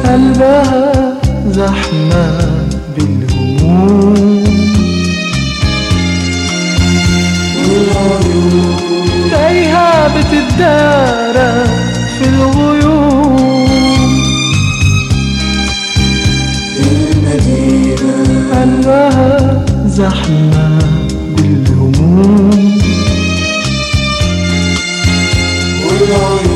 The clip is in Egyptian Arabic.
قلبها زحمة بالهموم تايهة بتدارى في الغيوم قلبها زحمة بالهموم والعيون